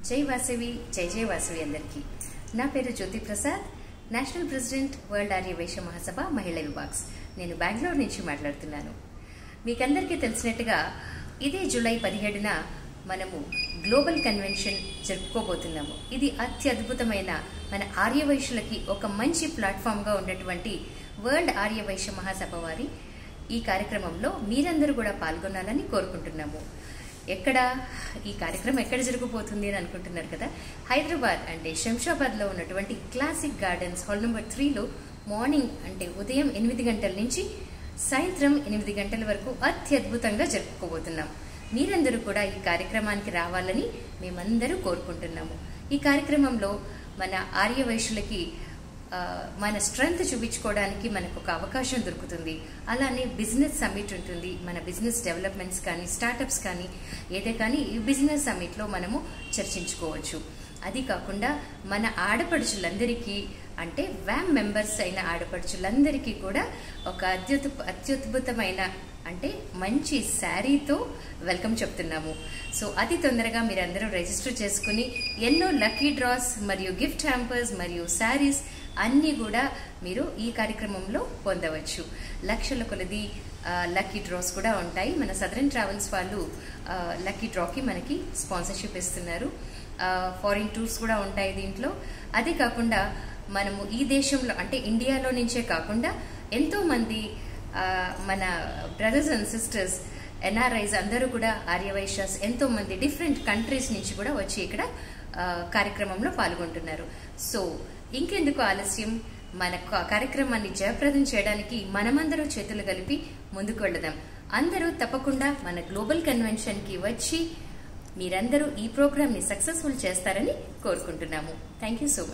జై వాసవి జై జై వాసవి అందరికీ నా పేరు Jyothi Prasad national president world Arya Vaishya Mahasabha మహిళా విభాగ్స్ నేను బెంగళూరు నుంచి మాట్లాడుతున్నాను మీకందరికీ తెలిసినట్టుగా ఇదే జూలై పదిహేడున మనము గ్లోబల్ కన్వెన్షన్ జరుపుకోబోతున్నాము ఇది అత్యద్భుతమైన మన ఆర్యవైశ్యులకి ఒక మంచి ప్లాట్ఫామ్గా ఉన్నటువంటి వరల్డ్ ఆర్యవైశ్య మహాసభ వారి ఈ కార్యక్రమంలో మీరందరూ కూడా పాల్గొనాలని కోరుకుంటున్నాము ఎక్కడ ఈ కార్యక్రమం ఎక్కడ జరగబోతుంది అని అనుకుంటున్నారు కదా హైదరాబాద్ అంటే శంషాబాద్లో ఉన్నటువంటి క్లాసిక్ గార్డెన్స్ హాల్ నెంబర్ త్రీలో మార్నింగ్ అంటే ఉదయం ఎనిమిది గంటల నుంచి సాయంత్రం ఎనిమిది గంటల వరకు అత్యద్భుతంగా జరుపుకోబోతున్నాం మీరందరూ కూడా ఈ కార్యక్రమానికి రావాలని మేమందరూ కోరుకుంటున్నాము ఈ కార్యక్రమంలో మన ఆర్యవైశ్యులకి ఆ, మన స్ట్రెంగ్త్ చూపించుకోవడానికి మనకు ఒక అవకాశం దొరుకుతుంది అలానే బిజినెస్ సమ్మిట్ ఉంటుంది మన బిజినెస్ డెవలప్మెంట్స్ కానీ స్టార్టప్స్ కానీ ఏదే కానీ ఈ బిజినెస్ సమ్మిట్లో మనము చర్చించుకోవచ్చు అది కాకుండా మన ఆడపడుచులందరికీ అంటే వ్యామ్ మెంబర్స్ అయిన ఆడపడుచులందరికీ కూడా ఒక అత్యుత్ అత్యద్భుతమైన అంటే మంచి శారీతో వెల్కమ్ చెప్తున్నాము సో అతి తొందరగా మీరందరూ రిజిస్టర్ చేసుకుని ఎన్నో లక్కీ డ్రాస్ మరియు గిఫ్ట్ హ్యాంపర్స్ మరియు శారీస్ అన్నీ కూడా మీరు ఈ కార్యక్రమంలో పొందవచ్చు లక్షల కొలది లక్కీ డ్రాస్ కూడా ఉంటాయి మన సదరన్ ట్రావెల్స్ వాళ్ళు లక్కీ డ్రాకి మనకి స్పాన్సర్షిప్ ఇస్తున్నారు ఫారిన్ టూర్స్ కూడా ఉంటాయి దీంట్లో అదే కాకుండా మనము ఈ దేశంలో అంటే ఇండియాలో నుంచే కాకుండా ఎంతో మంది ఆ, మన బ్రదర్స్ అండ్ సిస్టర్స్ ఎన్ఆర్ఐస్ అందరూ కూడా ఆర్యవైశ్యాస్ ఎంతో మంది డిఫరెంట్ కంట్రీస్ నుంచి కూడా వచ్చి ఇక్కడ ఆ, కార్యక్రమంలో పాల్గొంటున్నారు సో ఇంకెందుకు ఆలస్యం మన కా- కార్యక్రమాన్ని జయప్రదం చేయడానికి మనమందరూ చేతులు కలిపి ముందుకు వెళదాం అందరూ తప్పకుండా మన గ్లోబల్ కన్వెన్షన్ కి వచ్చి మీరందరూ ఈ ప్రోగ్రామ్ ని సక్సెస్ఫుల్ చేస్తారని కోరుకుంటున్నాము థ్యాంక్ యూ సో మచ్